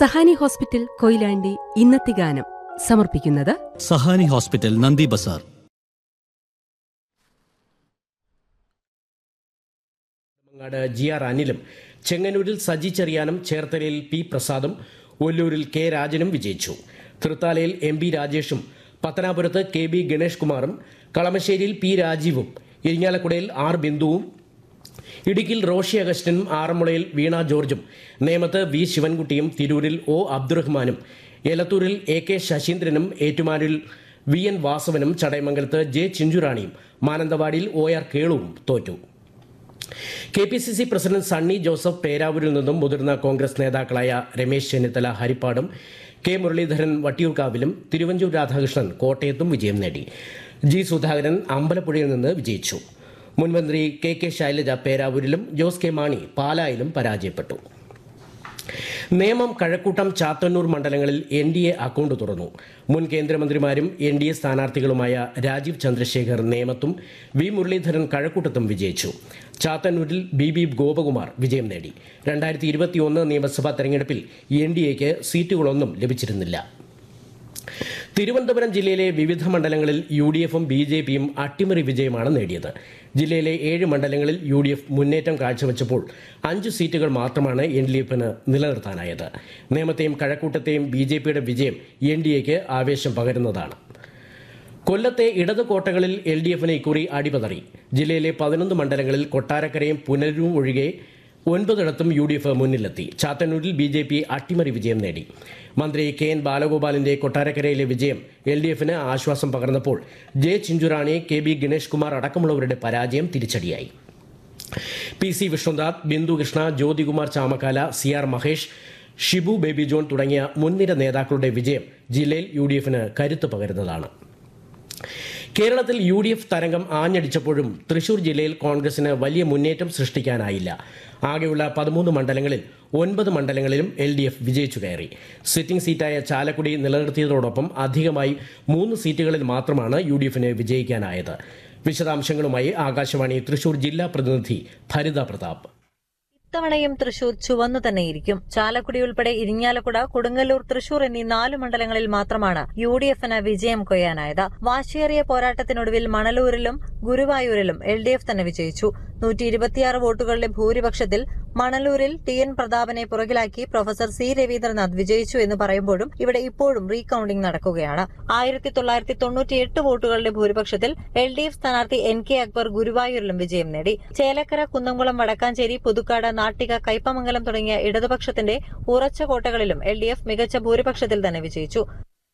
Sahani hospital Koyilandy ഇന്നത്തെ ഗാനം സമർപ്പിക്കുന്നത് Sahani hospital Nandi Bazar Mangad G R അനിലും ചെങ്ങന്നൂരിൽ സജി ചെറിയാനും ചേർത്തലയിൽ പി പ്രസാദും ഒല്ലൂരിൽ കെ രാജനും വിജയിച്ചു തൃത്താലയിൽ എം പി രാജേഷും പത്തനാപുരത്ത് കെ ബി ഗണേഷ് കുമാറും കളമശ്ശേരിയിൽ പി രാജീവും ഇരിങ്ങാലക്കുടയിൽ ആർ ബിന്ദുവും ഇടുക്കിയിൽ റോഷി അഗസ്റ്റിനും ആറന്മുളയിൽ വീണ ജോർജും നേമത്ത് വി ശിവൻകുട്ടിയും തിരൂരിൽ ഒ അബ്ദുറഹ്മാനും എലത്തൂരിൽ എ കെ ശശീന്ദ്രനും ഏറ്റുമാനൂരിൽ വി എൻ വാസവനും ചടയമംഗലത്ത് ജെ ചിഞ്ചുറാണിയും മാനന്തവാടിയിൽ ഒ ആർ കേളുവും തോറ്റു K P C C president Sunny Joseph പേരാവൂരിൽ നിന്നും മുതിർന്ന കോൺഗ്രസ് നേതാക്കളായ രമേശ് ചെന്നിത്തല ഹരിപ്പാടും കെ മുരളീധരൻ വട്ടിയൂർക്കാവിലും തിരുവഞ്ചൂർ രാധാകൃഷ്ണൻ കോട്ടയത്തും വിജയം നേടി ജി സുധാകരൻ അമ്പലപ്പുഴയിൽ നിന്ന് വിജയിച്ചു മുൻമന്ത്രി കെ കെ ശൈലജ പേരാവൂരിലും ജോസ് കെ മാണി പാലായിലും പരാജയപ്പെട്ടു നേമം കഴക്കൂട്ടം ചാത്തന്നൂർ മണ്ഡലങ്ങളിൽ എൻ ഡി എ അക്കൗണ്ട് തുറന്നു മുൻ കേന്ദ്രമന്ത്രിമാരും എൻ ഡി എ സ്ഥാനാർത്ഥികളുമായ രാജീവ് ചന്ദ്രശേഖർ നേമത്തും വി മുരളീധരൻ കഴക്കൂട്ടത്തും വിജയിച്ചു ചാത്തന്നൂരിൽ ബി ബി ഗോപകുമാർ വിജയം നേടി രണ്ടായിരത്തി ഇരുപത്തിയൊന്ന് നിയമസഭാ തെരഞ്ഞെടുപ്പിൽ എൻ ഡി എക്ക് സീറ്റുകളൊന്നും ലഭിച്ചിരുന്നില്ല തിരുവനന്തപുരം ജില്ലയിലെ വിവിധ മണ്ഡലങ്ങളിൽ യു ഡി എഫും ബി ജെ പിയും അട്ടിമറി വിജയമാണ് നേടിയത് ജില്ലയിലെ ഏഴ് മണ്ഡലങ്ങളിൽ യു ഡി എഫ് മുന്നേറ്റം കാഴ്ചവെച്ചപ്പോൾ അഞ്ച് സീറ്റുകൾ മാത്രമാണ് എൻ ഡി എഫിന് നിലനിർത്താനായത് നേമത്തെയും കഴക്കൂട്ടത്തെയും ബി ജെ പിയുടെ വിജയം എൻ ഡി എക്ക് ആവേശം പകരുന്നതാണ് കൊല്ലത്തെ ഇടത് കോട്ടകളിൽ എൽ ഡി എഫിന് ഇക്കുറി അടിപതറി ജില്ലയിലെ പതിനൊന്ന് മണ്ഡലങ്ങളിൽ കൊട്ടാരക്കരയും പുനലൂരും ഒഴികെ ഒൻപതിടത്തും യു ഡി എഫ് മുന്നിലെത്തി ചാത്തന്നൂരിൽ ബി ജെ പി അട്ടിമറി വിജയം നേടി മന്ത്രി കെ എൻ ബാലഗോപാലിന്റെ കൊട്ടാരക്കരയിലെ വിജയം എൽ ഡി എഫിന് ആശ്വാസം പകർന്നപ്പോൾ J Chinchurani K B Ganesh Kumar അടക്കമുള്ളവരുടെ പരാജയം തിരിച്ചടിയായി P C Vishnunath Bindu Krishna Jyothikumar Chamakkala C R Mahesh Shibu Baby John തുടങ്ങിയ മുൻനിര നേതാക്കളുടെ വിജയം ജില്ലയിൽ യു ഡി എഫിന് കരുത്ത് പകരുന്നതാണ് കേരളത്തിൽ യു ഡി എഫ് തരംഗം ആഞ്ഞടിച്ചപ്പോഴും തൃശൂർ ജില്ലയിൽ കോൺഗ്രസിന് വലിയ മുന്നേറ്റം സൃഷ്ടിക്കാനായില്ല ആകെയുള്ള പതിമൂന്ന് മണ്ഡലങ്ങളിൽ ഒൻപത് മണ്ഡലങ്ങളിലും എൽ ഡി എഫ് വിജയിച്ചു കയറി സിറ്റിംഗ് സീറ്റായ ചാലക്കുടി നിലനിർത്തിയതോടൊപ്പം അധികമായി മൂന്ന് സീറ്റുകളിൽ മാത്രമാണ് യു ഡി എഫിന് വിജയിക്കാനായത് വിശദാംശങ്ങളുമായി ആകാശവാണി തൃശൂർ ജില്ലാ പ്രതിനിധി ഭരിത പ്രതാപ് ഇത്തവണയും തൃശൂർ ചുവന്നു തന്നെയിരിക്കും ചാലക്കുടി ഉൾപ്പെടെ ഇരിങ്ങാലക്കുട കൊടുങ്ങല്ലൂർ തൃശൂർ എന്നീ നാല് മണ്ഡലങ്ങളിൽ മാത്രമാണ് യു ഡി എഫിന് വിജയം കൊയ്യാനായത് വാശിയേറിയ പോരാട്ടത്തിനൊടുവിൽ മണലൂരിലും ഗുരുവായൂരിലും എൽ ഡി എഫ് തന്നെ വിജയിച്ചു നൂറ്റി ഇരുപത്തിയാറ് വോട്ടുകളുടെ ഭൂരിപക്ഷത്തിൽ മണലൂരിൽ ടി എൻ പ്രതാപനെ പുറകിലാക്കി പ്രൊഫസർ സി രവീന്ദ്രനാഥ് വിജയിച്ചു എന്ന് പറയുമ്പോഴും ഇവിടെ ഇപ്പോഴും റീകൌണ്ടിംഗ് നടക്കുകയാണ് ആയിരത്തി തൊള്ളായിരത്തി തൊണ്ണൂറ്റിയെട്ട് വോട്ടുകളുടെ ഭൂരിപക്ഷത്തിൽ എൽ ഡി എഫ് സ്ഥാനാർത്ഥി എൻ കെ അക്ബർ ഗുരുവായൂരിലും വിജയം നേടി ചേലക്കര കുന്നംകുളം വടക്കാഞ്ചേരി പുതുക്കാട് നാട്ടിക കയ്പമംഗലം തുടങ്ങിയ ഇടതുപക്ഷത്തിന്റെ ഉറച്ച കോട്ടകളിലും എൽ ഡി എഫ് മികച്ച ഭൂരിപക്ഷത്തിൽ തന്നെ വിജയിച്ചു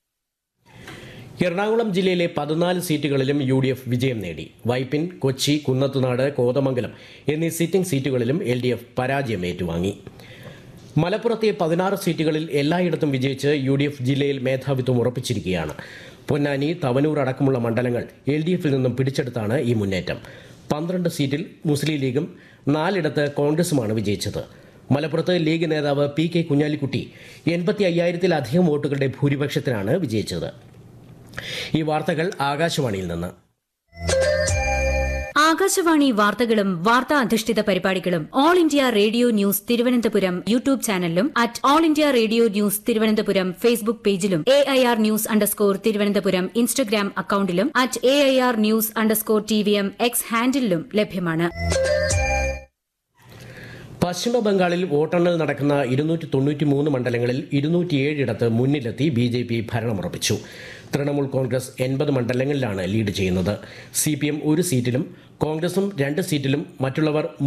എറണാകുളം ജില്ലയിലെ പതിനാല് സീറ്റുകളിലും യു ഡി എഫ് വിജയം നേടി വൈപ്പിൻ കൊച്ചി കുന്നത്തുനാട് കോതമംഗലം എന്നീ സിറ്റിംഗ് സീറ്റുകളിലും എൽ ഡി എഫ് പരാജയം ഏറ്റുവാങ്ങി മലപ്പുറത്തെ പതിനാറ് സീറ്റുകളിൽ എല്ലായിടത്തും വിജയിച്ച് യു ഡി എഫ് ജില്ലയിൽ മേധാവിത്വം ഉറപ്പിച്ചിരിക്കുകയാണ് പൊന്നാനി തവനൂർ അടക്കമുള്ള മണ്ഡലങ്ങൾ എൽ ഡി എഫിൽ നിന്നും പിടിച്ചെടുത്താണ് ഈ മുന്നേറ്റം പന്ത്രണ്ട് സീറ്റിൽ മുസ്ലിം ലീഗും നാലിടത്ത് കോൺഗ്രസുമാണ് വിജയിച്ചത് മലപ്പുറത്ത് ലീഗ് നേതാവ് പി കെ കുഞ്ഞാലിക്കുട്ടി എൺപത്തി അയ്യായിരത്തിലധികം വോട്ടുകളുടെ ഭൂരിപക്ഷത്തിനാണ് വിജയിച്ചത് ഈ വാർത്തകൾ ആകാശവാണിയിൽ നിന്ന് ആകാശവാണി വാർത്തകളും വാർത്താ അധിഷ്ഠിത പരിപാടികളും All India Radio News Thiruvananthapuram YouTube ചാനലിലും at All India Radio News Thiruvananthapuram Facebook പേജിലും A I R news underscore Thiruvananthapuram Instagram അക്കൌണ്ടിലും at A I R news underscore T V M X ഹാൻഡിലും ലഭ്യമാണ് പശ്ചിമ ബംഗാളിൽ വോട്ടെണ്ണൽ നടക്കുന്ന ഇരുന്നൂറ്റി തൊണ്ണൂറ്റി മൂന്ന് മണ്ഡലങ്ങളിൽ ഇരുന്നൂറ്റിയേഴിടത്ത് മുന്നിലെത്തി ബി ജെ പി ഭരണമുറപ്പിച്ചു തൃണമൂൽ കോൺഗ്രസ് എൺപത് മണ്ഡലങ്ങളിലാണ് ലീഡ് ചെയ്യുന്നത് സി പി എം ഒരു സീറ്റിലും കോൺഗ്രസും രണ്ട് സീറ്റിലും മറ്റുള്ളവർ